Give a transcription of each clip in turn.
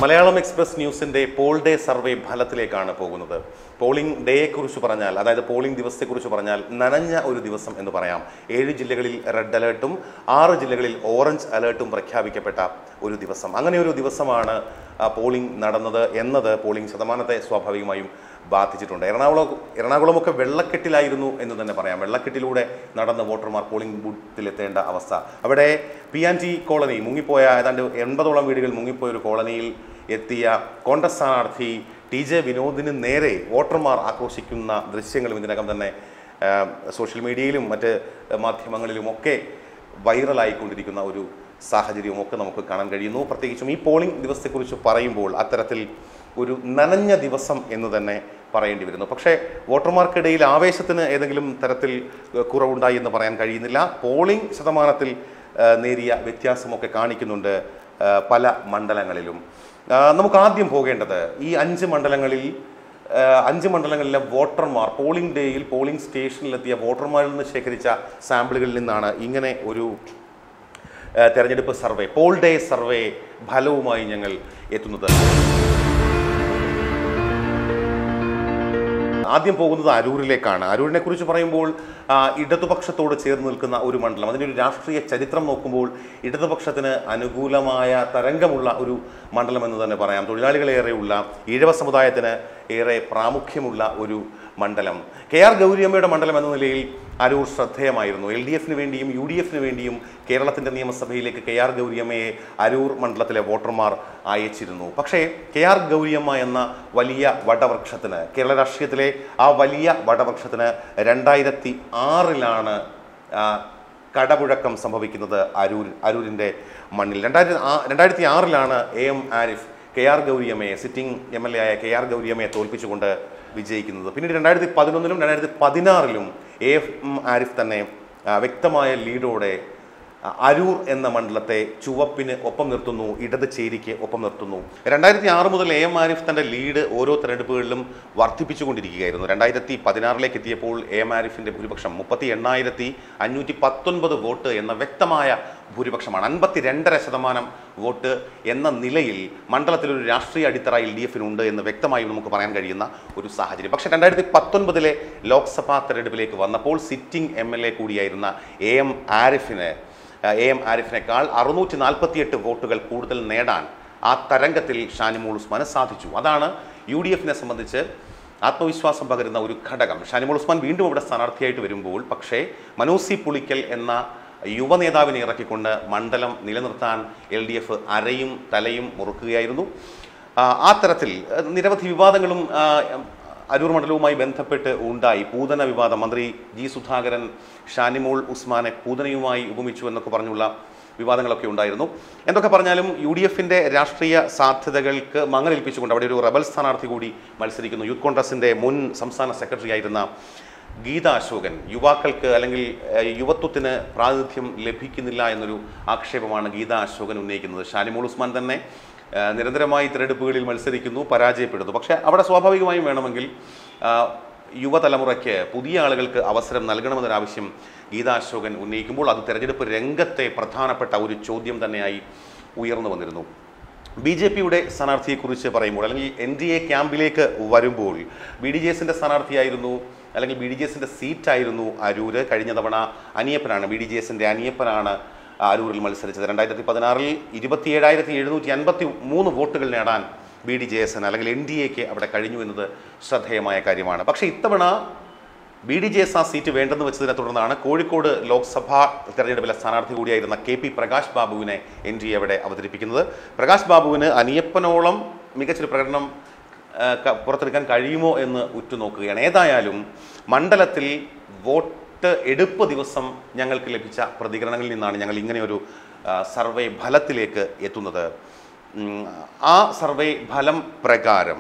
Malayalam express ന്യൂസിന്റെ poll day survey ഫലത്തിലേക്കാണ് പോകുന്നത് പോളിംഗ് ഡേയെ കുറിച്ച് പറഞ്ഞാൽ അതായത് പോളിംഗ് ദിവസത്തെക്കുറിച്ച് പറഞ്ഞാൽ നനഞ്ഞ ഒരു ദിവസം എന്ന് പറയാം ഏഴ് ജില്ലകളിൽ റെഡ് അലേർട്ടും ആറ് ജില്ലകളിൽ ഓറഞ്ച് അലേർട്ടും പ്രഖ്യാപിക്കപ്പെട്ട ഒരു ദിവസം അങ്ങനെ ഒരു ദിവസമാണ് ആ, പോളിംഗ് നടന്നത് എന്നത് പോളിംഗ് ശതമാനത്തെ സ്വാഭാവികമായും ബാധിച്ചിട്ടുണ്ട് എറണാകുളം എറണാകുളമൊക്കെ വെള്ളക്കെട്ടിലായിരുന്നു എന്ന് തന്നെ പറയാം വെള്ളക്കെട്ടിലൂടെ നടന്ന വോട്ടർമാർ പോളിംഗ് ബൂത്തിലെത്തേണ്ട അവസ്ഥ അവിടെ പി ആൻഡ് ടി കോളനി മുങ്ങിപ്പോയ ഏതാണ്ട് എൺപതോളം വീടുകൾ മുങ്ങിപ്പോയ ഒരു കോളനിയിൽ എത്തിയ കോൺഗ്രസ് സ്ഥാനാർത്ഥി ടി ജെ വിനോദിന് നേരെ വോട്ടർമാർ ആക്രോശിക്കുന്ന ദൃശ്യങ്ങളും ഇതിനകം തന്നെ ആ, സോഷ്യൽ മീഡിയയിലും മറ്റ് മാധ്യമങ്ങളിലും ഒക്കെ വൈറലായിക്കൊണ്ടിരിക്കുന്ന ഒരു സാഹചര്യവും ഒക്കെ നമുക്ക് കാണാൻ കഴിയുന്നു പ്രത്യേകിച്ചും ഈ പോളിംഗ് ദിവസത്തെക്കുറിച്ച് പറയുമ്പോൾ അത്തരത്തിൽ ഒരു നനഞ്ഞ ദിവസം എന്ന് തന്നെ പറയേണ്ടി വരുന്നു പക്ഷേ വോട്ടർമാർക്കിടയിൽ ആവേശത്തിന് ഏതെങ്കിലും തരത്തിൽ ഏഹ്, കുറവുണ്ടായി എന്ന് പറയാൻ കഴിയുന്നില്ല പോളിംഗ് ശതമാനത്തിൽ ഏഹ്, നേരിയ വ്യത്യാസമൊക്കെ കാണിക്കുന്നുണ്ട് ഏഹ്, പല മണ്ഡലങ്ങളിലും ആ, നമുക്ക് ആദ്യം പോകേണ്ടത് ഈ അഞ്ച് മണ്ഡലങ്ങളിൽ ഏഹ്, അഞ്ച് മണ്ഡലങ്ങളിലെ വോട്ടർമാർ പോളിംഗ് ഡേയിൽ പോളിംഗ് സ്റ്റേഷനിലെത്തിയ വോട്ടർമാരിൽ നിന്ന് ശേഖരിച്ച സാമ്പിളുകളിൽ നിന്നാണ് ഇങ്ങനെ ഒരു ഏഹ്, തെരഞ്ഞെടുപ്പ് സർവേ പോൾ ഡേ സർവേ ഫലവുമായി ഞങ്ങൾ എത്തുന്നത് ആദ്യം പോകുന്നത് അരൂരിലേക്കാണ് അരൂരിനെ കുറിച്ച് പറയുമ്പോൾ ആ, ഇടതുപക്ഷത്തോട് ചേർന്ന് നിൽക്കുന്ന ഒരു മണ്ഡലം അതിൻ്റെ ഒരു രാഷ്ട്രീയ ചരിത്രം നോക്കുമ്പോൾ ഇടതുപക്ഷത്തിന് അനുകൂലമായ തരംഗമുള്ള ഒരു മണ്ഡലം എന്ന് തന്നെ പറയാം തൊഴിലാളികളേറെയുള്ള ഈഴവ സമുദായത്തിന് ഏറെ പ്രാമുഖ്യമുള്ള ഒരു മണ്ഡലം കെ ആർ ഗൗരിയമ്മയുടെ മണ്ഡലം എന്ന നിലയിൽ അരൂർ ശ്രദ്ധേയമായിരുന്നു എൽ ഡി എഫിന് വേണ്ടിയും യു ഡി എഫിന് വേണ്ടിയും കേരളത്തിൻ്റെ നിയമസഭയിലേക്ക് കെ ആർ ഗൗരിയമ്മയെ അരൂർ മണ്ഡലത്തിലെ വോട്ടർമാർ അയച്ചിരുന്നു പക്ഷേ കെ ആർ ഗൗരിയമ്മ എന്ന വലിയ വടവൃക്ഷത്തിന് കേരള രാഷ്ട്രീയത്തിലെ ആ വലിയ വടവൃക്ഷത്തിന് രണ്ടായിരത്തി ആറിലാണ് കടപുഴക്കം സംഭവിക്കുന്നത് അരൂർ അരൂരിൻ്റെ മണ്ണിൽ രണ്ടായിരത്തി ആ- രണ്ടായിരത്തി ആറിലാണ് A M Arif K R ഗൗരിയമ്മയെ സിറ്റിംഗ് എം എൽ എ ആയ കെ ആർ ഗൗരിയമ്മയെ തോൽപ്പിച്ചുകൊണ്ട് വിജയിക്കുന്നത് പിന്നീട് രണ്ടായിരത്തി പതിനൊന്നിലും രണ്ടായിരത്തി പതിനാറിലും എ എഫ് എം ആരിഫ് തന്നെ ആ, വ്യക്തമായ ലീഡോടെ ആ, അരൂർ എന്ന മണ്ഡലത്തെ ചുവപ്പിന് ഒപ്പം നിർത്തുന്നു ഇടത് ചേരിക്ക് ഒപ്പം നിർത്തുന്നു രണ്ടായിരത്തി ആറ് മുതൽ എ എം ആരിഫ് തന്റെ ലീഡ് ഓരോ തെരഞ്ഞെടുപ്പുകളിലും വർദ്ധിപ്പിച്ചുകൊണ്ടിരിക്കുകയായിരുന്നു രണ്ടായിരത്തി പതിനാറിലേക്ക് എത്തിയപ്പോൾ എ എം ആരിഫിന്റെ ഭൂരിപക്ഷം മുപ്പത്തി എണ്ണായിരത്തി അഞ്ഞൂറ്റി പത്തൊൻപത് വോട്ട് എന്ന വ്യക്തമായ ഭൂരിപക്ഷമാണ് അൻപത്തി രണ്ടര ശതമാനം വോട്ട് എന്ന നിലയിൽ മണ്ഡലത്തിൽ ഒരു രാഷ്ട്രീയ അടിത്തറ എൽ ഡി എഫിനുണ്ട് എന്ന് വ്യക്തമായും നമുക്ക് പറയാൻ കഴിയുന്ന ഒരു സാഹചര്യം പക്ഷേ രണ്ടായിരത്തി പത്തൊൻപതിലെ ലോക്സഭാ തെരഞ്ഞെടുപ്പിലേക്ക് വന്നപ്പോൾ സിറ്റിംഗ് എം എൽ എ കൂടിയായിരുന്ന എ എം ആരിഫിന് എ എം ആരിഫിനേക്കാൾ അറുന്നൂറ്റി നാൽപ്പത്തിയെട്ട് വോട്ടുകൾ കൂടുതൽ നേടാൻ ആ തരംഗത്തിൽ ഷാനിമോൾ ഉസ്മാന് സാധിച്ചു അതാണ് യു ഡി എഫിനെ സംബന്ധിച്ച് ആത്മവിശ്വാസം പകരുന്ന ഒരു ഘടകം ഷാനിമോൾ ഉസ്മാൻ വീണ്ടും ഇവിടെ സ്ഥാനാർത്ഥിയായിട്ട് വരുമ്പോൾ പക്ഷേ മനോസി പുളിക്കൽ എന്ന യുവ നേതാവിനെ ഇറക്കിക്കൊണ്ട് മണ്ഡലം നിലനിർത്താൻ എൽ ഡി എഫ് അരയും തലയും മുറുക്കുകയായിരുന്നു ആ, ആ തരത്തിൽ അഹ് നിരവധി വിവാദങ്ങളും ആ, അരൂർ മണ്ഡലവുമായി ബന്ധപ്പെട്ട് ഉണ്ടായി പൂതന വിവാദം മന്ത്രി ജി സുധാകരൻ ഷാനിമോൾ ഉസ്മാനെ പൂതനയുമായി ഉപമിച്ചു എന്നൊക്കെ പറഞ്ഞുള്ള വിവാദങ്ങളൊക്കെ ഉണ്ടായിരുന്നു എന്തൊക്കെ പറഞ്ഞാലും യു ഡി എഫിന്റെ രാഷ്ട്രീയ സാധ്യതകൾക്ക് മങ്ങലേൽപ്പിച്ചുകൊണ്ട് അവിടെ ഒരു റബൽ സ്ഥാനാർത്ഥി കൂടി മത്സരിക്കുന്നു യൂത്ത് കോൺഗ്രസിന്റെ മുൻ സംസ്ഥാന സെക്രട്ടറി ആയിരുന്ന ഗീത അശോകൻ യുവാക്കൾക്ക് അല്ലെങ്കിൽ ഏഹ്, യുവത്വത്തിന് പ്രാതിനിധ്യം ലഭിക്കുന്നില്ല എന്നൊരു ആക്ഷേപമാണ് ഗീത അശോകൻ ഉന്നയിക്കുന്നത് ഷാനിമോൾ ഉസ്മാൻ തന്നെ ഏഹ്, നിരന്തരമായി തിരഞ്ഞെടുപ്പുകളിൽ മത്സരിക്കുന്നു പരാജയപ്പെടുന്നു പക്ഷേ അവിടെ സ്വാഭാവികമായും വേണമെങ്കിൽ ആ, യുവതലമുറയ്ക്ക് പുതിയ ആളുകൾക്ക് അവസരം നൽകണമെന്നൊരാവശ്യം ഗീത അശോകൻ ഉന്നയിക്കുമ്പോൾ അത് തെരഞ്ഞെടുപ്പ് രംഗത്തെ പ്രധാനപ്പെട്ട ഒരു ചോദ്യം തന്നെയായി ഉയർന്നു വന്നിരുന്നു ബി ജെ പിയുടെ സ്ഥാനാർത്ഥിയെക്കുറിച്ച് പറയുമ്പോൾ അല്ലെങ്കിൽ എൻ ഡി എ ക്യാമ്പിലേക്ക് വരുമ്പോൾ ബി ഡി ജെ എസിൻ്റെ സ്ഥാനാർത്ഥിയായിരുന്നു അല്ലെങ്കിൽ ബി ഡി ജെ എസിൻ്റെ സീറ്റായിരുന്നു അരൂര് കഴിഞ്ഞ തവണ അനിയപ്പനാണ് ബി ഡി ജെ എസിൻ്റെ അനിയപ്പനാണ് അരൂരിൽ മത്സരിച്ചത് രണ്ടായിരത്തി പതിനാറിൽ ഇരുപത്തിയേഴായിരത്തി എഴുന്നൂറ്റി അൻപത്തി മൂന്ന് വോട്ടുകൾ നേടാൻ ബി ഡി ജെ എസിന് അല്ലെങ്കിൽ എൻ ഡി എക്ക് അവിടെ കഴിഞ്ഞു എന്നത് ശ്രദ്ധേയമായ കാര്യമാണ് പക്ഷേ ഇത്തവണ ബി ഡി ജെ എസ് ആ സീറ്റ് വേണ്ടെന്ന് വെച്ചതിനെ തുടർന്നാണ് കോഴിക്കോട് ലോക്സഭാ തെരഞ്ഞെടുപ്പിലെ സ്ഥാനാർത്ഥി കൂടിയായിരുന്ന കെ പി പ്രകാശ് ബാബുവിനെ എൻ ഡി എ അവിടെ അവതരിപ്പിക്കുന്നത് പ്രകാശ് ബാബുവിന് അനിയപ്പനോളം മികച്ചൊരു പ്രകടനം ആ, ക- പുറത്തെടുക്കാൻ കഴിയുമോ എന്ന് ഉറ്റുനോക്കുകയാണ് ഏതായാലും മണ്ഡലത്തിൽ വോട്ട് എടുപ്പ് ദിവസം ഞങ്ങൾക്ക് ലഭിച്ച പ്രതികരണങ്ങളിൽ നിന്നാണ് ഞങ്ങൾ ഇങ്ങനെയൊരു ആ, സർവേ ഫലത്തിലേക്ക് എത്തുന്നത് ഉം, ആ സർവേ ഫലം പ്രകാരം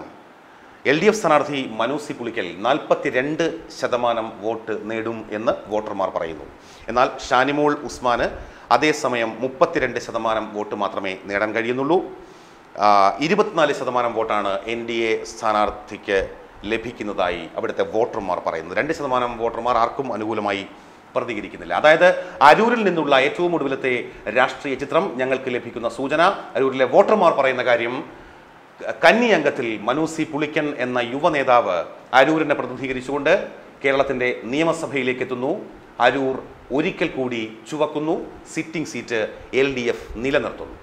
എൽ ഡി എഫ് സ്ഥാനാർത്ഥി മനു സി പുളിക്കൽ നാൽപ്പത്തിരണ്ട് ശതമാനം വോട്ട് നേടും എന്ന് വോട്ടർമാർ പറയുന്നു എന്നാൽ ഷാനിമോൾ ഉസ്മാന് അതേസമയം മുപ്പത്തിരണ്ട് ശതമാനം വോട്ട് മാത്രമേ നേടാൻ കഴിയുന്നുള്ളൂ ആ, ഇരുപത്തിനാല് ശതമാനം വോട്ടാണ് എൻ ഡി എ സ്ഥാനാർത്ഥിക്ക് ലഭിക്കുന്നതായി അവിടുത്തെ വോട്ടർമാർ പറയുന്നത് രണ്ട് ശതമാനം വോട്ടർമാർ ആർക്കും അനുകൂലമായി പ്രതികരിക്കുന്നില്ല അതായത് അരൂരിൽ നിന്നുള്ള ഏറ്റവും ഒടുവിലത്തെ രാഷ്ട്രീയ ചിത്രം ഞങ്ങൾക്ക് ലഭിക്കുന്ന സൂചന അരൂരിലെ വോട്ടർമാർ പറയുന്ന കാര്യം കന്നി അംഗത്തിൽ മനു സി പുളിക്കൻ എന്ന യുവ നേതാവ് അരൂരിനെ പ്രതിനിധീകരിച്ചുകൊണ്ട് കേരളത്തിന്റെ നിയമസഭയിലേക്ക് എത്തുന്നു അരൂർ ഒരിക്കൽ കൂടി ചുവക്കുന്നു sitting seat L D F നിലനിർത്തുന്നു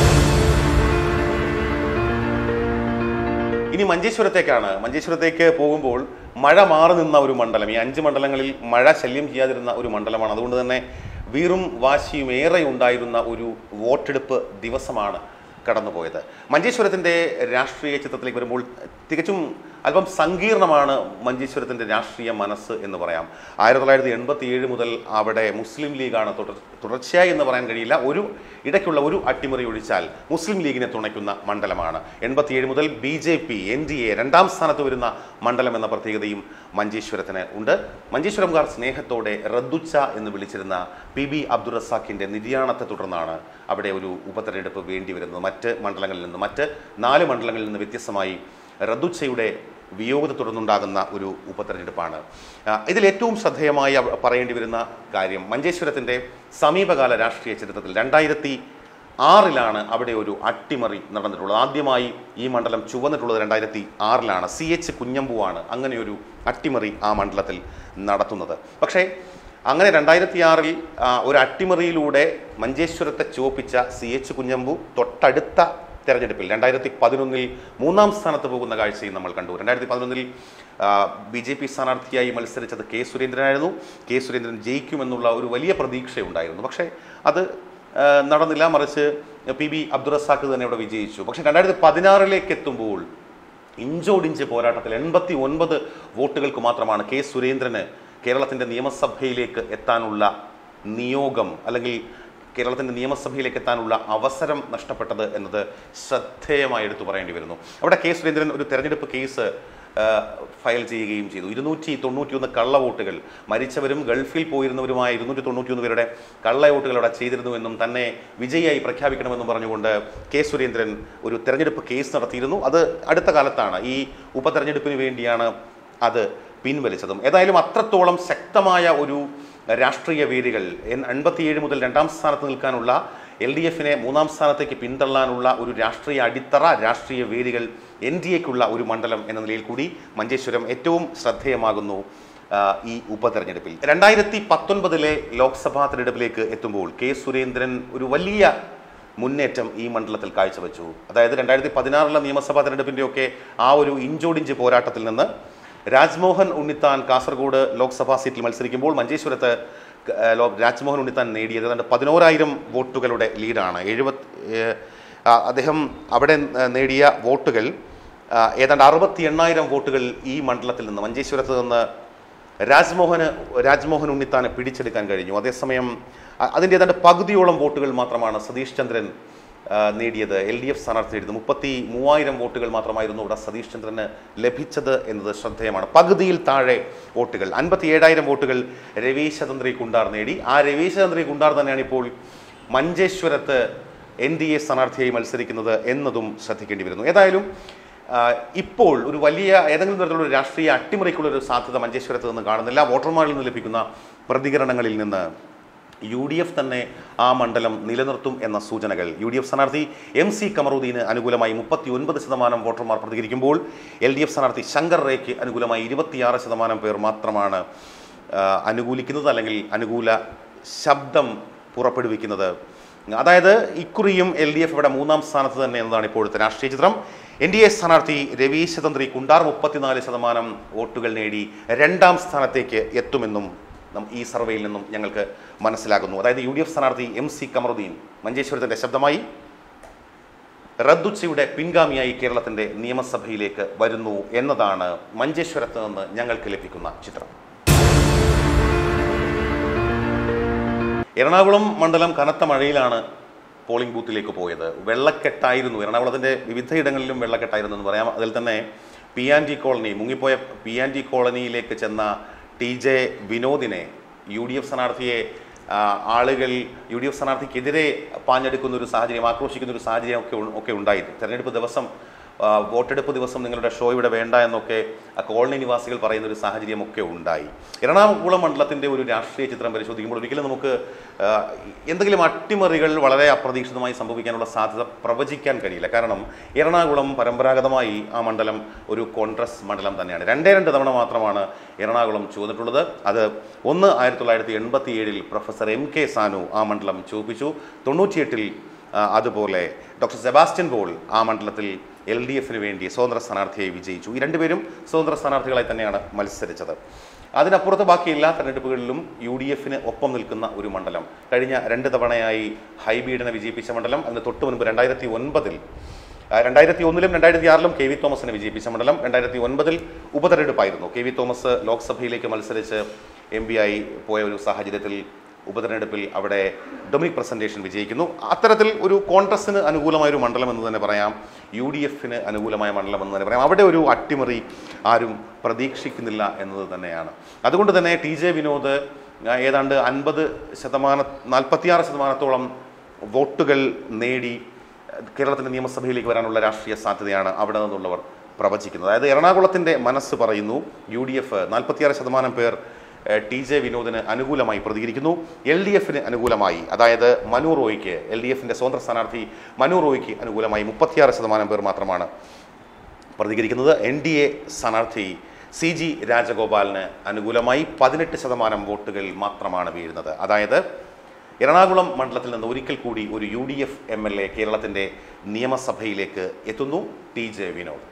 ഇനി മഞ്ചേശ്വരത്തേക്കാണ് മഞ്ചേശ്വരത്തേക്ക് പോകുമ്പോൾ മഴ മാറി നിന്ന ഒരു മണ്ഡലം ഈ അഞ്ച് മണ്ഡലങ്ങളിൽ മഴ ശല്യം ചെയ്യാതിരുന്ന ഒരു മണ്ഡലമാണ് അതുകൊണ്ട് തന്നെ വീറും വാശിയും ഏറെ ഉണ്ടായിരുന്ന ഒരു വോട്ടെടുപ്പ് ദിവസമാണ് കടന്നുപോയത് മഞ്ചേശ്വരത്തിൻ്റെ രാഷ്ട്രീയ ചിത്രത്തിലേക്ക് വരുമ്പോൾ തികച്ചും അല്പം സങ്കീർണമാണ് മഞ്ചേശ്വരത്തിൻ്റെ രാഷ്ട്രീയ മനസ്സ് എന്ന് പറയാം ആയിരത്തി തൊള്ളായിരത്തി എൺപത്തി ഏഴ് മുതൽ അവിടെ മുസ്ലിം ലീഗാണ് തുടർ തുടർച്ചയായി എന്ന് പറയാൻ കഴിയില്ല ഒരു ഇടയ്ക്കുള്ള ഒരു അട്ടിമറി ഒഴിച്ചാൽ മുസ്ലിം ലീഗിനെ തുണയ്ക്കുന്ന മണ്ഡലമാണ് എൺപത്തിയേഴ് മുതൽ B J P N D A രണ്ടാം സ്ഥാനത്ത് വരുന്ന മണ്ഡലം എന്ന പ്രത്യേകതയും മഞ്ചേശ്വരത്തിന് ഉണ്ട് മഞ്ചേശ്വരംകാർ സ്നേഹത്തോടെ റദ്ദുച്ച എന്ന് വിളിച്ചിരുന്ന പി ബി അബ്ദുൾ റസാഖിൻ്റെ നിര്യാണത്തെ തുടർന്നാണ് അവിടെ ഒരു ഉപതെരഞ്ഞെടുപ്പ് വേണ്ടി വരുന്നത് മറ്റ് മണ്ഡലങ്ങളിൽ നിന്ന് മറ്റ് നാല് മണ്ഡലങ്ങളിൽ നിന്ന് വ്യത്യസ്തമായി റദ്ദുച്ചയുടെ വിയോഗത്തെ തുടർന്നുണ്ടാകുന്ന ഒരു ഉപതെരഞ്ഞെടുപ്പാണ് ആ, ഇതിൽ ഏറ്റവും ശ്രദ്ധേയമായി അവ- പറയേണ്ടി വരുന്ന കാര്യം മഞ്ചേശ്വരത്തിൻ്റെ സമീപകാല രാഷ്ട്രീയ ചരിത്രത്തിൽ രണ്ടായിരത്തി ആറിലാണ് അവിടെ ഒരു അട്ടിമറി നടന്നിട്ടുള്ളത് ആദ്യമായി ഈ മണ്ഡലം ചുവന്നിട്ടുള്ളത് രണ്ടായിരത്തി ആറിലാണ് സി എച്ച് കുഞ്ഞമ്പുവാണ് അങ്ങനെ ഒരു അട്ടിമറി ആ മണ്ഡലത്തിൽ നടത്തുന്നത് പക്ഷേ അങ്ങനെ രണ്ടായിരത്തി ആറിൽ ഒരു അട്ടിമറിയിലൂടെ മഞ്ചേശ്വരത്തെ ചുവപ്പിച്ച സി എച്ച് കുഞ്ഞമ്പു തൊട്ടടുത്ത തെരഞ്ഞെടുപ്പിൽ രണ്ടായിരത്തി പതിനൊന്നിൽ മൂന്നാം സ്ഥാനത്ത് പോകുന്ന കാഴ്ചയും നമ്മൾ കണ്ടു രണ്ടായിരത്തി പതിനൊന്നിൽ ബി ജെ പി സ്ഥാനാർത്ഥിയായി മത്സരിച്ചത് കെ സുരേന്ദ്രനായിരുന്നു കെ സുരേന്ദ്രൻ ജയിക്കുമെന്നുള്ള ഒരു വലിയ പ്രതീക്ഷയുണ്ടായിരുന്നു പക്ഷേ അത് ആ, നടന്നില്ല മറിച്ച് പി ബി അബ്ദുറസാഖ് തന്നെ ഇവിടെ വിജയിച്ചു പക്ഷേ രണ്ടായിരത്തി പതിനാറിലേക്ക് എത്തുമ്പോൾ ഇഞ്ചോടിഞ്ച് പോരാട്ടത്തിൽ എൺപത്തി ഒൻപത് വോട്ടുകൾക്ക് മാത്രമാണ് കെ സുരേന്ദ്രന് കേരളത്തിൻ്റെ നിയമസഭയിലേക്ക് എത്താനുള്ള നിയോഗം അല്ലെങ്കിൽ കേരളത്തിൻ്റെ നിയമസഭയിലേക്ക് എത്താനുള്ള അവസരം നഷ്ടപ്പെട്ടത് എന്നത് ശ്രദ്ധേയമായി എടുത്തു പറയേണ്ടി വരുന്നു അവിടെ കെ സുരേന്ദ്രൻ ഒരു തെരഞ്ഞെടുപ്പ് കേസ് ആ, ഫയൽ ചെയ്യുകയും ചെയ്തു ഇരുന്നൂറ്റി തൊണ്ണൂറ്റിയൊന്ന് കള്ള വോട്ടുകൾ മരിച്ചവരും ഗൾഫിൽ പോയിരുന്നവരുമായ ഇരുന്നൂറ്റി തൊണ്ണൂറ്റിയൊന്ന് പേരുടെ കള്ള വോട്ടുകൾ അവിടെ ചെയ്തിരുന്നുവെന്നും തന്നെ വിജയിയായി പ്രഖ്യാപിക്കണമെന്നും പറഞ്ഞുകൊണ്ട് കെ സുരേന്ദ്രൻ ഒരു തെരഞ്ഞെടുപ്പ് കേസ് നടത്തിയിരുന്നു അത് അടുത്ത കാലത്താണ് ഈ ഉപതെരഞ്ഞെടുപ്പിന് വേണ്ടിയാണ് അത് പിൻവലിച്ചതും ഏതായാലും അത്രത്തോളം ശക്തമായ ഒരു രാഷ്ട്രീയ വേദികൾ എൺപത്തിയേഴ് മുതൽ രണ്ടാം സ്ഥാനത്ത് നിൽക്കാനുള്ള എൽ ഡി എഫിനെ മൂന്നാം സ്ഥാനത്തേക്ക് പിന്തള്ളാനുള്ള ഒരു രാഷ്ട്രീയ അടിത്തറ രാഷ്ട്രീയ വേദികൾ എൻ ഡി എക്കുള്ള ഒരു മണ്ഡലം എന്ന നിലയിൽ കൂടി മഞ്ചേശ്വരം ഏറ്റവും ശ്രദ്ധേയമാകുന്നു ആ, ഈ ഉപതെരഞ്ഞെടുപ്പിൽ രണ്ടായിരത്തി പത്തൊൻപതിലെ ലോക്സഭാ തെരഞ്ഞെടുപ്പിലേക്ക് എത്തുമ്പോൾ കെ സുരേന്ദ്രൻ ഒരു വലിയ മുന്നേറ്റം ഈ മണ്ഡലത്തിൽ കാഴ്ചവെച്ചു അതായത് രണ്ടായിരത്തി പതിനാറിലെ നിയമസഭാ തെരഞ്ഞെടുപ്പിൻ്റെയൊക്കെ ആ ഒരു ഇഞ്ചോടിഞ്ച് പോരാട്ടത്തിൽ നിന്ന് രാജ്മോഹൻ ഉണ്ണിത്താൻ കാസർഗോഡ് ലോക്സഭാ സീറ്റിൽ മത്സരിക്കുമ്പോൾ മഞ്ചേശ്വരത്ത് ക- ഏഹ് ലോ- രാജ്മോഹൻ ഉണ്ണിത്താൻ നേടിയത് ഏതാണ്ട് പതിനോരായിരം വോട്ടുകളുടെ ലീഡാണ് എഴുപത് ഏഹ് ആ, അദ്ദേഹം അവിടെ ഏഹ് നേടിയ വോട്ടുകൾ ആ, ഏതാണ്ട് അറുപത്തി എണ്ണായിരം വോട്ടുകൾ ഈ മണ്ഡലത്തിൽ നിന്ന് മഞ്ചേശ്വരത്ത് നിന്ന് രാജ്മോഹന് രാജ്മോഹൻ ഉണ്ണിത്താനെ പിടിച്ചെടുക്കാൻ കഴിഞ്ഞു അതേസമയം അ- അതിൻ്റെ ഏതാണ്ട് പകുതിയോളം വോട്ടുകൾ മാത്രമാണ് സതീഷ് ചന്ദ്രൻ ആ, നേടിയത് എൽ ഡി എഫ് സ്ഥാനാർത്ഥി നേടിയത് മുപ്പത്തി മൂവായിരം വോട്ടുകൾ മാത്രമായിരുന്നു ഇവിടെ സതീഷ് ചന്ദ്രന് ലഭിച്ചത് എന്നത് ശ്രദ്ധേയമാണ് പകുതിയിൽ താഴെ വോട്ടുകൾ അൻപത്തി ഏഴായിരം വോട്ടുകൾ രവീശതന്ത്രി കുണ്ടാർ നേടി ആ രവീശതന്ത്രി കുണ്ടാർ തന്നെയാണ് ഇപ്പോൾ മഞ്ചേശ്വരത്ത് എൻ ഡി എ സ്ഥാനാർത്ഥിയായി മത്സരിക്കുന്നത് എന്നതും ശ്രദ്ധിക്കേണ്ടി വരുന്നു ഏതായാലും ആ, ഇപ്പോൾ ഒരു വലിയ ഏതെങ്കിലും തരത്തിലുള്ള ഒരു രാഷ്ട്രീയ അട്ടിമറിക്കുള്ള ഒരു സാധ്യത മഞ്ചേശ്വരത്ത് നിന്ന് കാണുന്നില്ല വോട്ടർമാരിൽ നിന്ന് ലഭിക്കുന്ന പ്രതികരണങ്ങളിൽ നിന്ന് യു ഡി എഫ് തന്നെ ആ മണ്ഡലം നിലനിർത്തും എന്ന സൂചനകൾ യു ഡി എഫ് സ്ഥാനാർത്ഥി എം സി കമറുദ്ദീന് അനുകൂലമായി മുപ്പത്തി ഒൻപത് ശതമാനം വോട്ടർമാർ പ്രതികരിക്കുമ്പോൾ എൽ ഡി എഫ് സ്ഥാനാർത്ഥി ശങ്കർ റേക്ക് അനുകൂലമായി ഇരുപത്തിയാറ് ശതമാനം പേർ മാത്രമാണ് ആ, അനുകൂലിക്കുന്നത് അല്ലെങ്കിൽ അനുകൂല ശബ്ദം പുറപ്പെടുവിക്കുന്നത് അതായത് ഇക്കുറിയും എൽ ഡി എഫ് ഇവിടെ മൂന്നാം സ്ഥാനത്ത് തന്നെ എന്നതാണ് ഇപ്പോഴത്തെ രാഷ്ട്രീയ ചിത്രം എൻ ഡി എ സ്ഥാനാർത്ഥി രവീശ തന്ത്രി കുണ്ടാർ മുപ്പത്തിനാല് ശതമാനം വോട്ടുകൾ നേടി രണ്ടാം സ്ഥാനത്തേക്ക് എത്തുമെന്നും നം- ഈ സർവേയിൽ നിന്നും ഞങ്ങൾക്ക് മനസ്സിലാകുന്നു അതായത് യു ഡി എഫ് സ്ഥാനാർത്ഥി എം സി കമറുദ്ദീൻ മഞ്ചേശ്വരത്തിന്റെ ശബ്ദമായി റദ്ദുച്ചയുടെ പിൻഗാമിയായി കേരളത്തിന്റെ നിയമസഭയിലേക്ക് വരുന്നു എന്നതാണ് മഞ്ചേശ്വരത്ത് നിന്ന് ഞങ്ങൾക്ക് ലഭിക്കുന്ന ചിത്രം എറണാകുളം മണ്ഡലം കനത്ത മഴയിലാണ് പോളിംഗ് ബൂത്തിലേക്ക് പോയത് വെള്ളക്കെട്ടായിരുന്നു എറണാകുളത്തിന്റെ വിവിധ ഇടങ്ങളിലും വെള്ളക്കെട്ടായിരുന്നു എന്ന് പറയാം അതിൽ തന്നെ പി ആൻ ജി കോളനി മുങ്ങിപ്പോയ പി ആൻ ജി കോളനിയിലേക്ക് ചെന്ന ടി ജെ വിനോദിനെ യു ഡി എഫ് സ്ഥാനാർത്ഥിയെ ആ, ആളുകൾ യു ഡി എഫ് സ്ഥാനാർത്ഥിക്കെതിരെ പാഞ്ഞെടുക്കുന്ന ഒരു സാഹചര്യം ആക്രോശിക്കുന്ന ഒരു സാഹചര്യം ഒക്കെ ഉ- ഒക്കെ ഉണ്ടായി തെരഞ്ഞെടുപ്പ് ദിവസം ആ, വോട്ടെടുപ്പ് ദിവസം നിങ്ങളുടെ ഷോ ഇവിടെ വേണ്ട എന്നൊക്കെ ആ കോളനി നിവാസികൾ പറയുന്ന ഒരു സാഹചര്യമൊക്കെ ഉണ്ടായി എറണാകുളം മണ്ഡലത്തിന്റെ ഒരു രാഷ്ട്രീയ ചിത്രം പരിശോധിക്കുമ്പോൾ ഒരിക്കലും നമുക്ക് ആ, എന്തെങ്കിലും അട്ടിമറികൾ വളരെ അപ്രതീക്ഷിതമായി സംഭവിക്കാനുള്ള സാധ്യത പ്രവചിക്കാൻ കഴിയില്ല കാരണം എറണാകുളം പരമ്പരാഗതമായി ആ മണ്ഡലം ഒരു കോൺഗ്രസ് മണ്ഡലം തന്നെയാണ് രണ്ടേ രണ്ട് തവണ മാത്രമാണ് എറണാകുളം ചുവന്നിട്ടുള്ളത് അത് ഒന്ന് ആയിരത്തി തൊള്ളായിരത്തി എൺപത്തി ഏഴിൽ പ്രൊഫസർ എം കെ സാനു ആ മണ്ഡലം ചുവപ്പിച്ചു തൊണ്ണൂറ്റിയെട്ടിൽ ആ, അതുപോലെ ഡോക്ടർ സെബാസ്റ്റ്യൻ പോൾ ആ മണ്ഡലത്തിൽ എൽ ഡി എഫിന് വേണ്ടി സ്വതന്ത്ര സ്ഥാനാർത്ഥിയായി വിജയിച്ചു ഈ രണ്ടുപേരും സ്വതന്ത്ര സ്ഥാനാർത്ഥികളായി തന്നെയാണ് മത്സരിച്ചത് അതിനപ്പുറത്ത് ബാക്കി എല്ലാ തെരഞ്ഞെടുപ്പുകളിലും യു ഡി എഫിന് ഒപ്പം നിൽക്കുന്ന ഒരു മണ്ഡലം കഴിഞ്ഞ രണ്ട് തവണയായി ഹൈബീഡിനെ വിജയിപ്പിച്ച മണ്ഡലം അതിന് തൊട്ട് മുൻപ് രണ്ടായിരത്തി ഒൻപതിൽ രണ്ടായിരത്തി ഒന്നിലും രണ്ടായിരത്തി ആറിലും കെ വി തോമസിനെ വിജയിപ്പിച്ച മണ്ഡലം രണ്ടായിരത്തി ഒൻപതിൽ ഉപതെരഞ്ഞെടുപ്പായിരുന്നു കെ വി തോമസ് ലോക്സഭയിലേക്ക് മത്സരിച്ച് എം പി ആയി പോയ ഒരു സാഹചര്യത്തിൽ ഉപതെരഞ്ഞെടുപ്പിൽ അവിടെ ഡൊമിനിക് പ്രസന്റേഷൻ വിജയിക്കുന്നു അത്തരത്തിൽ ഒരു കോൺഗ്രസിന് അനുകൂലമായ ഒരു മണ്ഡലം എന്ന് തന്നെ പറയാം യു ഡി എഫിന് അനുകൂലമായ മണ്ഡലം എന്ന് തന്നെ പറയാം അവിടെ ഒരു അട്ടിമറി ആരും പ്രതീക്ഷിക്കുന്നില്ല എന്നത് തന്നെയാണ് അതുകൊണ്ട് തന്നെ ടി ജെ വിനോദ് ആ, ഏതാണ്ട് അൻപത് ശതമാനം നാൽപ്പത്തിയാറ് ശതമാനത്തോളം വോട്ടുകൾ നേടി കേരളത്തിന്റെ നിയമസഭയിലേക്ക് വരാനുള്ള രാഷ്ട്രീയ സാധ്യതയാണ് അവിടെ നിന്നുള്ളവർ പ്രവചിക്കുന്നത് അതായത് എറണാകുളത്തിന്റെ മനസ്സ് പറയുന്നു യു ഡി എഫ് നാൽപ്പത്തിയാറ് ശതമാനം പേർ ഏഹ്, ടി ജെ വിനോദിന് അനുകൂലമായി പ്രതികരിക്കുന്നു എൽ ഡി എഫിന് അനുകൂലമായി അതായത് മനു റോയ്ക്ക് എൽ ഡി എഫിന്റെ സ്വതന്ത്ര സ്ഥാനാർത്ഥി മനു റോയ്ക്ക് അനുകൂലമായി മുപ്പത്തിയാറ് ശതമാനം പേർ മാത്രമാണ് പ്രതികരിക്കുന്നത് എൻ ഡി എ സ്ഥാനാർത്ഥി സി ജി രാജഗോപാലിന് അനുകൂലമായി പതിനെട്ട് ശതമാനം വോട്ടുകൾ മാത്രമാണ് വീഴുന്നത് അതായത് എറണാകുളം മണ്ഡലത്തിൽ നിന്ന് ഒരിക്കൽ കൂടി ഒരു U D F M L A കേരളത്തിന്റെ നിയമസഭയിലേക്ക് എത്തുന്നു ടി ജെ വിനോദ്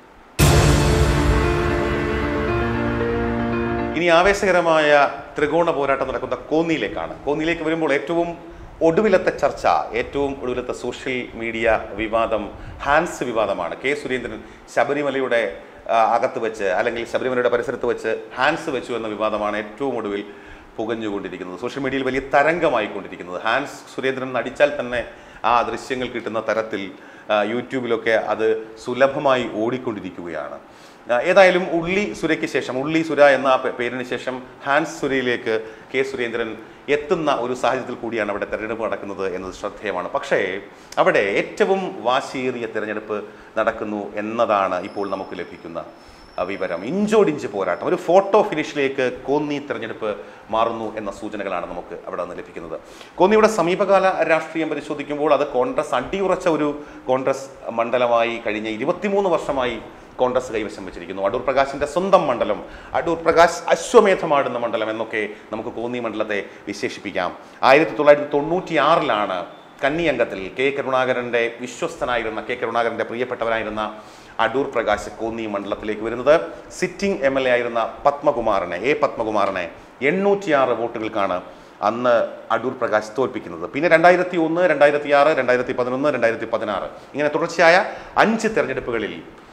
ഇനി ആവേശകരമായ ത്രികോണ പോരാട്ടം നടക്കുന്ന കോന്നിയിലേക്കാണ് കോന്നിയിലേക്ക് വരുമ്പോൾ ഏറ്റവും ഒടുവിലത്തെ ചർച്ച ഏറ്റവും ഒടുവിലത്തെ സോഷ്യൽ മീഡിയ വിവാദം ഹാൻസ് വിവാദമാണ് കെ സുരേന്ദ്രൻ ശബരിമലയുടെ ആ, അകത്ത് വെച്ച് അല്ലെങ്കിൽ ശബരിമലയുടെ പരിസരത്ത് വെച്ച് ഹാൻസ് വെച്ചു എന്ന വിവാദമാണ് ഏറ്റവും ഒടുവിൽ പുകഞ്ഞുകൊണ്ടിരിക്കുന്നത് സോഷ്യൽ മീഡിയയിൽ വലിയ തരംഗമായിക്കൊണ്ടിരിക്കുന്നത് ഹാൻസ് സുരേന്ദ്രൻ നടിച്ചാൽ തന്നെ ആ ദൃശ്യങ്ങൾ കിട്ടുന്ന തരത്തിൽ ആ, യൂട്യൂബിലൊക്കെ അത് സുലഭമായി ഓടിക്കൊണ്ടിരിക്കുകയാണ് ആ, ഏതായാലും ഉള്ളി സുരയ്ക്ക് ശേഷം ഉള്ളി സുര എന്ന പേ- പേരിന് ശേഷം ഹാൻസ് സുരയിലേക്ക് കെ സുരേന്ദ്രൻ എത്തുന്ന ഒരു സാഹചര്യത്തിൽ കൂടിയാണ് അവിടെ തെരഞ്ഞെടുപ്പ് നടക്കുന്നത് എന്നത് ശ്രദ്ധേയമാണ് പക്ഷേ അവിടെ ഏറ്റവും വാശിയേറിയ തെരഞ്ഞെടുപ്പ് നടക്കുന്നു എന്നതാണ് ഇപ്പോൾ നമുക്ക് ലഭിക്കുന്ന ആ, വിവരം ഇഞ്ചോടിഞ്ച് പോരാട്ടം ഒരു ഫോട്ടോ ഫിനിഷിലേക്ക് കോന്നി തെരഞ്ഞെടുപ്പ് മാറുന്നു എന്ന സൂചനകളാണ് നമുക്ക് അവിടെ നിന്ന് ലഭിക്കുന്നത് കോന്നിയുടെ സമീപകാല രാഷ്ട്രീയം പരിശോധിക്കുമ്പോൾ അത് കോൺഗ്രസ് അടിയുറച്ച ഒരു കോൺഗ്രസ് മണ്ഡലമായി കഴിഞ്ഞ ഇരുപത്തിമൂന്ന് വർഷമായി കോൺഗ്രസ് കൈവശം വെച്ചിരിക്കുന്നു അടൂർ പ്രകാശിന്റെ സ്വന്തം മണ്ഡലം അടൂർ പ്രകാശ് അശ്വമേധമാടുന്ന മണ്ഡലം എന്നൊക്കെ നമുക്ക് കോന്നി മണ്ഡലത്തെ വിശേഷിപ്പിക്കാം ആയിരത്തി തൊള്ളായിരത്തി തൊണ്ണൂറ്റി ആറിലാണ് കന്നിയംഗത്തിൽ കെ കരുണാകരന്റെ വിശ്വസ്തനായിരുന്ന കെ കരുണാകരന്റെ പ്രിയപ്പെട്ടവനായിരുന്ന അടൂർ പ്രകാശ് കോന്നി മണ്ഡലത്തിലേക്ക് വരുന്നത് സിറ്റിംഗ് എം എൽ എ ആയിരുന്ന പത്മകുമാറിനെ എ പത്മകുമാറിനെ എണ്ണൂറ്റിയാറ് വോട്ടുകൾക്കാണ് അന്ന് അടൂർ പ്രകാശ് തോൽപ്പിക്കുന്നത് പിന്നെ രണ്ടായിരത്തി ഒന്ന് രണ്ടായിരത്തി ആറ് രണ്ടായിരത്തി പതിനൊന്ന് രണ്ടായിരത്തി പതിനാറ് ഇങ്ങനെ തുടർച്ചയായ അഞ്ച് തെരഞ്ഞെടുപ്പുകളിൽ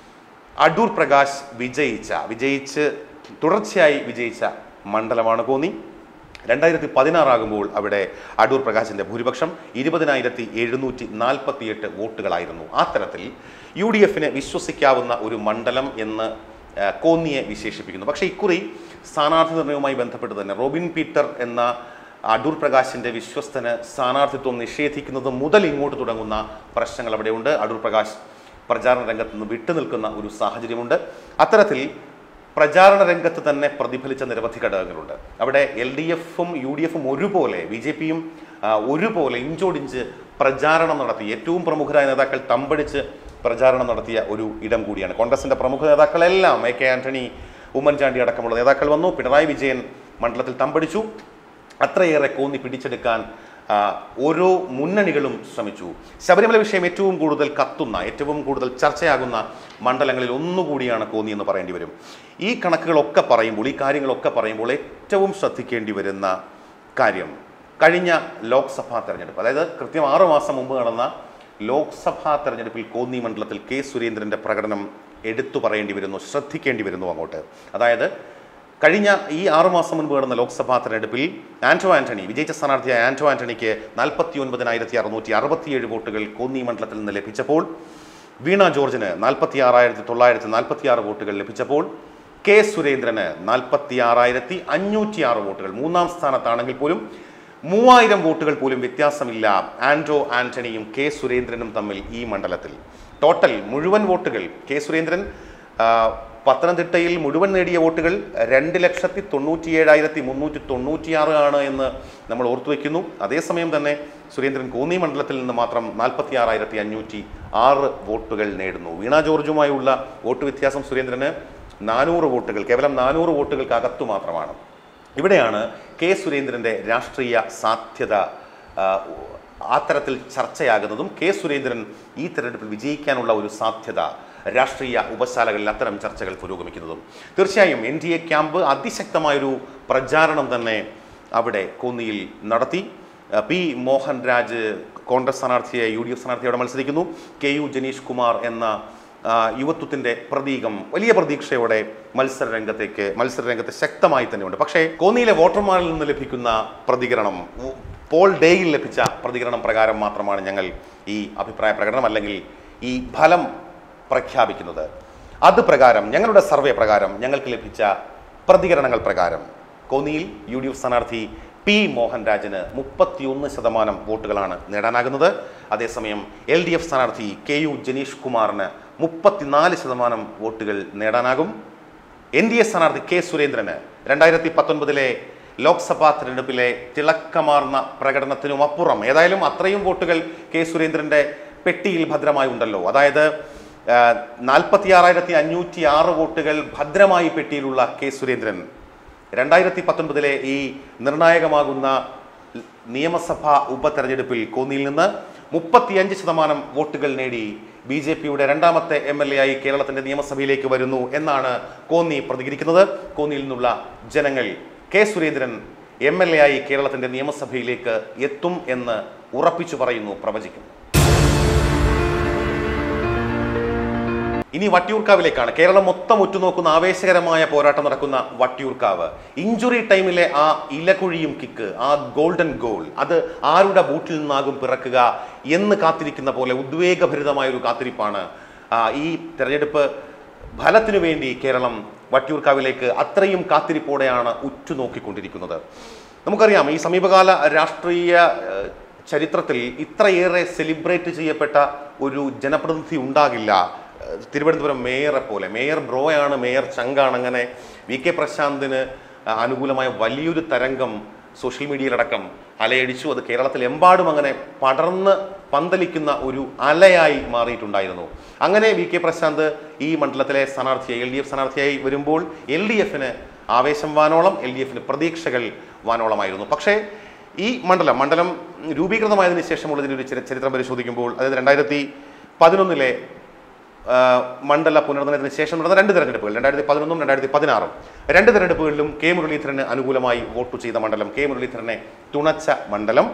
അടൂർ പ്രകാശ് വിജയിച്ച വിജയിച്ച് തുടർച്ചയായി വിജയിച്ച മണ്ഡലമാണ് കോന്നി രണ്ടായിരത്തി പതിനാറാകുമ്പോൾ അവിടെ അടൂർ പ്രകാശിന്റെ ഭൂരിപക്ഷം ഇരുപതിനായിരത്തി എഴുന്നൂറ്റി നാൽപ്പത്തിയെട്ട് വോട്ടുകളായിരുന്നു ആ തരത്തിൽ യു ഡി എഫിന് വിശ്വസിക്കാവുന്ന ഒരു മണ്ഡലം എന്ന് ആ, കോന്നിയെ വിശേഷിപ്പിക്കുന്നു പക്ഷേ ഇക്കുറി സ്ഥാനാർത്ഥി നിർണയവുമായി ബന്ധപ്പെട്ട് തന്നെ റോബിൻ പീറ്റർ എന്ന അടൂർ പ്രകാശിന്റെ വിശ്വസ്തന് സ്ഥാനാർത്ഥിത്വം നിഷേധിക്കുന്നത് മുതൽ ഇങ്ങോട്ട് തുടങ്ങുന്ന പ്രശ്നങ്ങൾ അവിടെയുണ്ട് അടൂർ പ്രകാശ് പ്രചാരണ രംഗത്ത് നിന്ന് വിട്ടുനിൽക്കുന്ന ഒരു സാഹചര്യമുണ്ട് അത്തരത്തിൽ പ്രചാരണ രംഗത്ത് തന്നെ പ്രതിഫലിച്ച നിരവധി ഘടകങ്ങളുണ്ട് അവിടെ എൽ ഡി എഫും യു ഡി എഫും ഒരുപോലെ ബി ജെ പിയും ഒരുപോലെ ഇഞ്ചോടിഞ്ച് പ്രചാരണം നടത്തി ഏറ്റവും പ്രമുഖരായ നേതാക്കൾ തമ്പടിച്ച് പ്രചാരണം നടത്തിയ ഒരു ഇടം കൂടിയാണ് കോൺഗ്രസിന്റെ പ്രമുഖ നേതാക്കളെല്ലാം എ കെ ആന്റണി ഉമ്മൻചാണ്ടി അടക്കമുള്ള നേതാക്കൾ വന്നു പിണറായി വിജയൻ മണ്ഡലത്തിൽ തമ്പടിച്ചു അത്രയേറെ കോന്നി പിടിച്ചെടുക്കാൻ ആ, ഓരോ മുന്നണികളും ശ്രമിച്ചു ശബരിമല വിഷയം ഏറ്റവും കൂടുതൽ കത്തുന്ന ഏറ്റവും കൂടുതൽ ചർച്ചയാകുന്ന മണ്ഡലങ്ങളിൽ ഒന്നുകൂടിയാണ് കോന്നി എന്ന് പറയേണ്ടി വരും ഈ കണക്കുകളൊക്കെ പറയുമ്പോൾ ഈ കാര്യങ്ങളൊക്കെ പറയുമ്പോൾ ഏറ്റവും ശ്രദ്ധിക്കേണ്ടി വരുന്ന കാര്യം കഴിഞ്ഞ ലോക്സഭാ തെരഞ്ഞെടുപ്പ് അതായത് കൃത്യം ആറു മാസം മുമ്പ് നടന്ന ലോക്സഭാ തെരഞ്ഞെടുപ്പിൽ കോന്നി മണ്ഡലത്തിൽ കെ സുരേന്ദ്രന്റെ പ്രകടനം എടുത്തു പറയേണ്ടി വരുന്നു ശ്രദ്ധിക്കേണ്ടി വരുന്നു അങ്ങോട്ട് അതായത് കഴിഞ്ഞ ഈ ആറുമാസം മുൻപ് നടന്ന ലോക്സഭാ തെരഞ്ഞെടുപ്പിൽ ആന്റോ ആന്റണി വിജയിച്ച സ്ഥാനാർത്ഥിയായ ആന്റോ ആന്റണിക്ക് നാൽപ്പത്തി ഒൻപതിനായിരത്തി അറുന്നൂറ്റി അറുപത്തിയേഴ് വോട്ടുകൾ കോന്നി മണ്ഡലത്തിൽ നിന്ന് ലഭിച്ചപ്പോൾ വീണ ജോർജിന് നാൽപ്പത്തി ആറായിരത്തി തൊള്ളായിരത്തി നാൽപ്പത്തി ആറ് വോട്ടുകൾ ലഭിച്ചപ്പോൾ കെ സുരേന്ദ്രന് നാൽപ്പത്തി ആറായിരത്തി അഞ്ഞൂറ്റി ആറ് വോട്ടുകൾ മൂന്നാം സ്ഥാനത്താണെങ്കിൽ പോലും മൂവായിരം വോട്ടുകൾ പോലും വ്യത്യാസമില്ല ആൻഡ്രോ ആന്റണിയും കെ സുരേന്ദ്രനും തമ്മിൽ ഈ മണ്ഡലത്തിൽ ടോട്ടൽ മുഴുവൻ വോട്ടുകൾ കെ സുരേന്ദ്രൻ ആ, പത്തനംതിട്ടയിൽ മുഴുവൻ നേടിയ വോട്ടുകൾ രണ്ട് ലക്ഷത്തി തൊണ്ണൂറ്റി ഏഴായിരത്തി മുന്നൂറ്റി തൊണ്ണൂറ്റിയാറ് ആണ് എന്ന് നമ്മൾ ഓർത്തു വയ്ക്കുന്നു അതേസമയം തന്നെ സുരേന്ദ്രൻ കോന്നി മണ്ഡലത്തിൽ നിന്ന് മാത്രം നാൽപ്പത്തി ആറായിരത്തി അഞ്ഞൂറ്റി ആറ് വോട്ടുകൾ നേടുന്നു വീണ ജോർജുമായുള്ള വോട്ട് വ്യത്യാസം സുരേന്ദ്രന് നാനൂറ് വോട്ടുകൾ കേവലം നാനൂറ് വോട്ടുകൾക്ക് അകത്തു മാത്രമാണ് ഇവിടെയാണ് കെ സുരേന്ദ്രന്റെ രാഷ്ട്രീയ സാധ്യത ആ, ആ തരത്തിൽ ചർച്ചയാകുന്നതും കെ സുരേന്ദ്രൻ ഈ തെരഞ്ഞെടുപ്പിൽ വിജയിക്കാനുള്ള ഒരു സാധ്യത രാഷ്ട്രീയ ഉപശാലകളിൽ അത്തരം ചർച്ചകൾ പുരോഗമിക്കുന്നതും തീർച്ചയായും എൻ ഡി എ ക്യാമ്പ് അതിശക്തമായൊരു പ്രചാരണം തന്നെ അവിടെ കോന്നിയിൽ നടത്തി ആ, പി മോഹൻ രാജ് കോൺഗ്രസ് സ്ഥാനാർത്ഥിയെ യു ഡി എഫ് സ്ഥാനാർത്ഥി അവിടെ മത്സരിക്കുന്നു കെ യു ജനീഷ് കുമാർ എന്ന ആ, യുവത്വത്തിന്റെ പ്രതീകം വലിയ പ്രതീക്ഷയോടെ മത്സര രംഗത്തേക്ക് മത്സര രംഗത്ത് ശക്തമായി തന്നെയുണ്ട് പക്ഷേ കോന്നിയിലെ വോട്ടർമാരിൽ നിന്ന് ലഭിക്കുന്ന പ്രതികരണം ഉ- പോൾ ഡേയിൽ ലഭിച്ച പ്രതികരണം പ്രകാരം മാത്രമാണ് ഞങ്ങൾ ഈ അഭിപ്രായ പ്രകടനം അല്ലെങ്കിൽ ഈ ഫലം പ്രഖ്യാപിക്കുന്നത് അത് പ്രകാരം ഞങ്ങളുടെ സർവേ പ്രകാരം ഞങ്ങൾക്ക് ലഭിച്ച പ്രതികരണങ്ങൾ പ്രകാരം കോന്നിയിൽ യു ഡി എഫ് സ്ഥാനാർത്ഥി പി മോഹൻരാജിന് മുപ്പത്തിയൊന്ന് ശതമാനം വോട്ടുകളാണ് നേടാനാകുന്നത് അതേസമയം എൽ ഡി എഫ് സ്ഥാനാർത്ഥി കെ യു ജനീഷ് കുമാറിന് മുപ്പത്തിനാല് ശതമാനം വോട്ടുകൾ നേടാനാകും എൻ ഡി എ സ്ഥാനാർത്ഥി കെ സുരേന്ദ്രന് രണ്ടായിരത്തി പത്തൊൻപതിലെ ലോക്സഭാ തെരഞ്ഞെടുപ്പിലെ തിളക്കമാർന്ന പ്രകടനത്തിനും അപ്പുറം ഏതായാലും അത്രയും വോട്ടുകൾ കെ സുരേന്ദ്രന്റെ പെട്ടിയിൽ ഭദ്രമായി ഉണ്ടല്ലോ അതായത് നാൽപ്പത്തി ആറായിരത്തി അഞ്ഞൂറ്റി ആറ് വോട്ടുകൾ ഭദ്രമായി പെട്ടിയിലുള്ള കെ സുരേന്ദ്രൻ രണ്ടായിരത്തി പത്തൊൻപതിലെ ഈ നിർണായകമാകുന്ന നിയമസഭാ ഉപതെരഞ്ഞെടുപ്പിൽ കോന്നിയിൽ നിന്ന് മുപ്പത്തിയഞ്ച് ശതമാനം വോട്ടുകൾ നേടി ബി ജെ പിയുടെ രണ്ടാമത്തെ എം എൽ എ ആയി കേരളത്തിന്റെ നിയമസഭയിലേക്ക് വരുന്നു എന്നാണ് കോന്നി പ്രതികരിക്കുന്നത് കോന്നിയിൽ നിന്നുള്ള ജനങ്ങൾ K Surendran M L A ആയി കേരളത്തിന്റെ നിയമസഭയിലേക്ക് എത്തും എന്ന് ഉറപ്പിച്ചു പറയുന്നു പ്രവചിക്കുന്നു ഇനി വട്ടിയൂർക്കാവിലേക്കാണ് കേരളം മൊത്തം ഉറ്റുനോക്കുന്ന ആവേശകരമായ പോരാട്ടം നടക്കുന്ന വട്ടിയൂർക്കാവ് ഇഞ്ചുറി ടൈമിലെ ആ ഇലകുഴിയും കിക്ക് ആ ഗോൾഡൻ ഗോൾ അത് ആരുടെ ബൂട്ടിൽ നിന്നാകും പിറക്കുക എന്ന് കാത്തിരിക്കുന്ന പോലെ ഉദ്വേഗഭരിതമായ ഒരു കാത്തിരിപ്പാണ് ആ, ഈ തെരഞ്ഞെടുപ്പ് ഫലത്തിനു വേണ്ടി കേരളം വട്ടിയൂർക്കാവിലേക്ക് അത്രയും കാത്തിരിപ്പോടെയാണ് ഉറ്റുനോക്കിക്കൊണ്ടിരിക്കുന്നത് നമുക്കറിയാം ഈ സമീപകാല രാഷ്ട്രീയ ഏഹ്, ചരിത്രത്തിൽ ഇത്രയേറെ സെലിബ്രേറ്റ് ചെയ്യപ്പെട്ട ഒരു ജനപ്രതിനിധി ഉണ്ടാകില്ല ഏഹ്, തിരുവനന്തപുരം മേയറെ പോലെ മേയർ ബ്രോയാണ് മേയർ ചങ്കാണ് അങ്ങനെ വി കെ പ്രശാന്തിന് അഹ്, അനുകൂലമായ വലിയൊരു തരംഗം സോഷ്യൽ മീഡിയയിലടക്കം അലയടിച്ചു അത് കേരളത്തിലെമ്പാടും അങ്ങനെ പടർന്ന് പന്തലിക്കുന്ന ഒരു അലയായി മാറിയിട്ടുണ്ടായിരുന്നു അങ്ങനെ വി കെ പ്രശാന്ത് ഈ മണ്ഡലത്തിലെ സ്ഥാനാർത്ഥിയായി എൽ ഡി എഫ് സ്ഥാനാർത്ഥിയായി വരുമ്പോൾ എൽ ഡി എഫിന് ആവേശം വാനോളം എൽ ഡി എഫിന് പ്രതീക്ഷകൾ വാനോളമായിരുന്നു പക്ഷേ ഈ മണ്ഡലം മണ്ഡലം രൂപീകൃതമായതിനു ശേഷമുള്ളതിൻ്റെ ഒരു ചരി- ചരിത്രം പരിശോധിക്കുമ്പോൾ അതായത് രണ്ടായിരത്തി പതിനൊന്നിലെ ആ, മണ്ഡല പുനർനിർണയത്തിന് ശേഷം നടന്ന രണ്ട് തെരഞ്ഞെടുപ്പുകൾ രണ്ടായിരത്തി പതിനൊന്നും രണ്ടായിരത്തി പതിനാറും രണ്ട് തെരഞ്ഞെടുപ്പുകളിലും കെ മുരളീധരന് അനുകൂലമായി വോട്ട് ചെയ്ത മണ്ഡലം കെ മുരളീധരനെ തുണച്ച മണ്ഡലം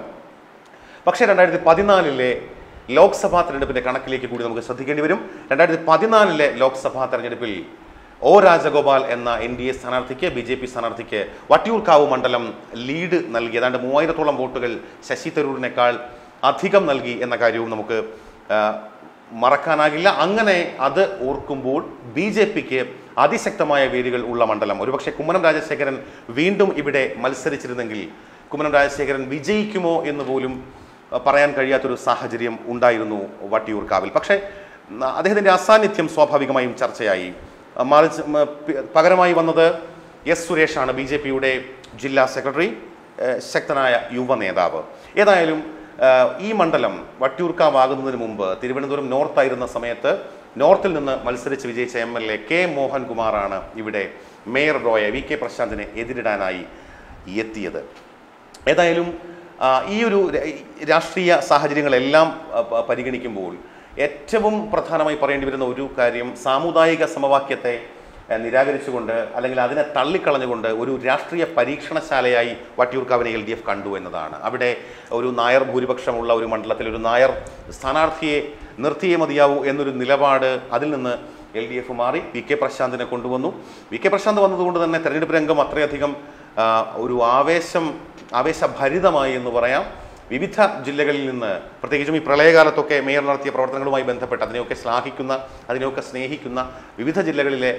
പക്ഷേ രണ്ടായിരത്തി പതിനാലിലെ ലോക്സഭാ തെരഞ്ഞെടുപ്പിന്റെ കണക്കിലേക്ക് കൂടി നമുക്ക് ശ്രദ്ധിക്കേണ്ടി വരും രണ്ടായിരത്തി പതിനാലിലെ ലോക്സഭാ തെരഞ്ഞെടുപ്പിൽ ഒ രാജഗോപാൽ എന്ന എൻ ഡി എ സ്ഥാനാർത്ഥിക്ക് ബി ജെ പി സ്ഥാനാർത്ഥിക്ക് വട്ടിയൂർക്കാവ് മണ്ഡലം ലീഡ് നൽകി ഏതാണ്ട് മൂവായിരത്തോളം വോട്ടുകൾ ശശി തരൂരിനേക്കാൾ അധികം നൽകി എന്ന കാര്യവും നമുക്ക് ആ, മറക്കാനാകില്ല അങ്ങനെ അത് ഓർക്കുമ്പോൾ ബി ജെ പിക്ക് അതിശക്തമായ വേരുകൾ ഉള്ള മണ്ഡലം ഒരുപക്ഷെ കുമ്മനം രാജശേഖരൻ വീണ്ടും ഇവിടെ മത്സരിച്ചിരുന്നെങ്കിൽ കുമ്മനം രാജശേഖരൻ വിജയിക്കുമോ എന്ന് പോലും അഹ്, പറയാൻ കഴിയാത്തൊരു സാഹചര്യം ഉണ്ടായിരുന്നു വട്ടിയൂർക്കാവിൽ പക്ഷേ ഉം, അദ്ദേഹത്തിൻ്റെ അസാന്നിധ്യം സ്വാഭാവികമായും ചർച്ചയായി അഹ്, മറിച്ച് ഉം, പി- പകരമായി വന്നത് എസ് സുരേഷാണ് ബി ജെ പിയുടെ ജില്ലാ സെക്രട്ടറി ഏഹ്, ശക്തനായ യുവ നേതാവ് ഏതായാലും ഏഹ്, ഈ മണ്ഡലം വട്ടിയൂർക്കാവാകുന്നതിന് മുമ്പ് തിരുവനന്തപുരം നോർത്ത് ആയിരുന്ന സമയത്ത് നോർത്തിൽ നിന്ന് മത്സരിച്ച് വിജയിച്ച എം എൽ എ കെ മോഹൻകുമാറാണ് ഇവിടെ മേയർ റോയെ വി കെ പ്രശാന്തിനെ എതിരിടാനായി എത്തിയത് ഏതായാലും ആ, ഈ ഒരു ര- ഈ രാഷ്ട്രീയ സാഹചര്യങ്ങളെല്ലാം ആ, പ- പരിഗണിക്കുമ്പോൾ ഏറ്റവും പ്രധാനമായി പറയേണ്ടി വരുന്ന ഒരു കാര്യം സാമുദായിക സമവാക്യത്തെ ആ, നിരാകരിച്ചുകൊണ്ട് അല്ലെങ്കിൽ അതിനെ തള്ളിക്കളഞ്ഞുകൊണ്ട് ഒരു രാഷ്ട്രീയ പരീക്ഷണശാലയായി വട്ടിയൂർക്കാവിനെ എൽ ഡി എഫ് കണ്ടു എന്നതാണ് അവിടെ ഒരു നായർ ഭൂരിപക്ഷമുള്ള ഒരു മണ്ഡലത്തിൽ ഒരു നായർ സ്ഥാനാർത്ഥിയെ നിർത്തിയേ മതിയാവൂ എന്നൊരു നിലപാട് അതിൽ നിന്ന് എൽ ഡി എഫ് മാറി വി കെ പ്രശാന്തിനെ കൊണ്ടുവന്നു വി കെ പ്രശാന്ത് വന്നതുകൊണ്ട് തന്നെ തെരഞ്ഞെടുപ്പ് രംഗം അത്രയധികം ആ, ഒരു ആവേശം ആവേശഭരിതമായി എന്ന് പറയാം വിവിധ ജില്ലകളിൽ നിന്ന് പ്രത്യേകിച്ചും ഈ പ്രളയകാലത്തൊക്കെ മേയർ നടത്തിയ പ്രവർത്തനങ്ങളുമായി ബന്ധപ്പെട്ട് അതിനെയൊക്കെ ശ്ലാഘിക്കുന്ന അതിനെയൊക്കെ സ്നേഹിക്കുന്ന വിവിധ ജില്ലകളിലെ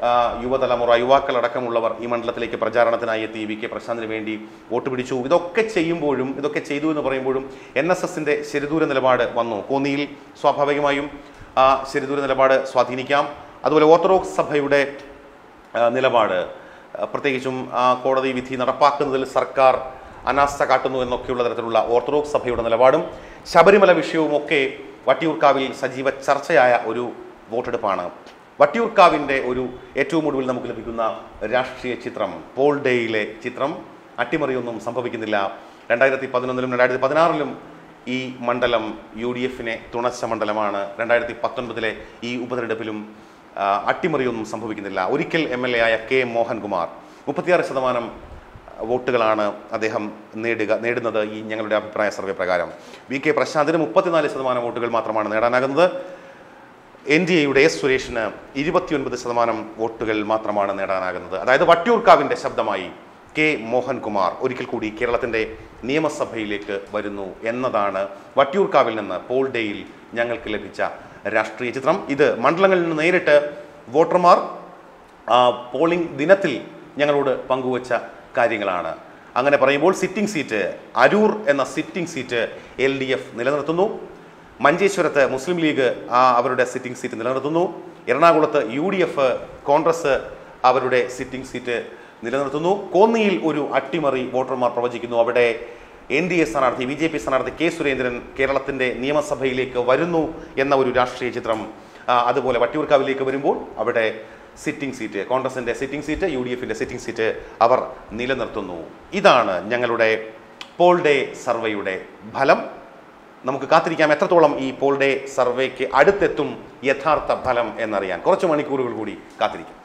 ആ, യുവതലമുറ യുവാക്കളടക്കമുള്ളവർ ഈ മണ്ഡലത്തിലേക്ക് പ്രചാരണത്തിനായി എത്തി വി കെ പ്രശാന്തിന് വേണ്ടി വോട്ട് പിടിച്ചു ഇതൊക്കെ ചെയ്യുമ്പോഴും ഇതൊക്കെ ചെയ്തു എന്ന് പറയുമ്പോഴും എൻ എസ് എസിന്റെ ശരിദൂര നിലപാട് വന്നു കോന്നിയിൽ സ്വാഭാവികമായും ആ ശരിദൂര നിലപാട് സ്വാധീനിക്കാം അതുപോലെ ഓർത്തഡോക്സ് സഭയുടെ ആ, നിലപാട് ആ, പ്രത്യേകിച്ചും ആ കോടതി വിധി നടപ്പാക്കുന്നതിൽ സർക്കാർ അനാസ്ഥ കാട്ടുന്നു എന്നൊക്കെയുള്ള തരത്തിലുള്ള ഓർത്തഡോക്സ് സഭയുടെ നിലപാടും ശബരിമല വിഷയവും ഒക്കെ വട്ടിയൂർക്കാവിൽ സജീവ ചർച്ചയായ ഒരു വോട്ടെടുപ്പാണ് വട്ടിയൂർക്കാവിൻ്റെ ഒരു ഏറ്റവും ഒടുവിൽ നമുക്ക് ലഭിക്കുന്ന രാഷ്ട്രീയ ചിത്രം പോൾ ഡേയിലെ ചിത്രം അട്ടിമറിയൊന്നും സംഭവിക്കുന്നില്ല രണ്ടായിരത്തി പതിനൊന്നിലും രണ്ടായിരത്തി പതിനാറിലും ഈ മണ്ഡലം യു ഡി എഫിനെ തുണച്ച മണ്ഡലമാണ് രണ്ടായിരത്തി പത്തൊൻപതിലെ ഈ ഉപതെരഞ്ഞെടുപ്പിലും ആ, അട്ടിമറിയൊന്നും സംഭവിക്കുന്നില്ല ഒരിക്കൽ എം എൽ എ ആയ കെ മോഹൻകുമാർ മുപ്പത്തിയാറ് ശതമാനം വോട്ടുകളാണ് അദ്ദേഹം നേടുക നേടുന്നത് ഈ ഞങ്ങളുടെ അഭിപ്രായ സർവേ പ്രകാരം വി കെ പ്രശാന്തിന് മുപ്പത്തിനാല് ശതമാനം വോട്ടുകൾ മാത്രമാണ് നേടാനാകുന്നത് എൻ ഡി എയുടെ എസ് സുരേഷിന് ഇരുപത്തിയൊൻപത് ശതമാനം വോട്ടുകൾ മാത്രമാണ് നേടാനാകുന്നത് അതായത് വട്ടിയൂർക്കാവിൻ്റെ ശബ്ദമായി കെ മോഹൻകുമാർ ഒരിക്കൽ കൂടി കേരളത്തിൻ്റെ നിയമസഭയിലേക്ക് വരുന്നു എന്നതാണ് വട്ടിയൂർക്കാവിൽ നിന്ന് പോൾ ഡേയിൽ ഞങ്ങൾക്ക് ലഭിച്ച രാഷ്ട്രീയ ചിത്രം ഇത് മണ്ഡലങ്ങളിൽ നിന്ന് നേരിട്ട് വോട്ടർമാർ ആ, പോളിംഗ് ദിനത്തിൽ ഞങ്ങളോട് പങ്കുവച്ച കാര്യങ്ങളാണ് അങ്ങനെ പറയുമ്പോൾ സിറ്റിംഗ് സീറ്റ് അരൂർ എന്ന sitting seat L D F നിലനിർത്തുന്നു മഞ്ചേശ്വരത്ത് മുസ്ലിം ലീഗ് ആ അവരുടെ സിറ്റിംഗ് സീറ്റ് നിലനിർത്തുന്നു എറണാകുളത്ത് യു ഡി എഫ് കോൺഗ്രസ് അവരുടെ സിറ്റിംഗ് സീറ്റ് നിലനിർത്തുന്നു കോന്നിയിൽ ഒരു അട്ടിമറി വോട്ടർമാർ പ്രവചിക്കുന്നു അവിടെ എൻ ഡി എ സ്ഥാനാർത്ഥി ബി ജെ പി സ്ഥാനാർത്ഥി കെ സുരേന്ദ്രൻ കേരളത്തിന്റെ നിയമസഭയിലേക്ക് വരുന്നു എന്ന ഒരു രാഷ്ട്രീയ ചിത്രം ആ, അതുപോലെ വട്ടിയൂർക്കാവിലേക്ക് വരുമ്പോൾ അവിടെ സിറ്റിംഗ് സീറ്റ് കോൺഗ്രസിന്റെ സിറ്റിംഗ് സീറ്റ് യു ഡി എഫിന്റെ സിറ്റിംഗ് സീറ്റ് അവർ നിലനിർത്തുന്നു ഇതാണ് ഞങ്ങളുടെ പോൾ ഡേ സർവേയുടെ ഫലം നമുക്ക് കാത്തിരിക്കാം എത്രത്തോളം ഈ പോൾ ഡേ സർവേക്ക് അടുത്തെത്തും യഥാർത്ഥ ഫലം എന്നറിയാൻ കുറച്ച് മണിക്കൂറുകൾ കൂടി കാത്തിരിക്കാം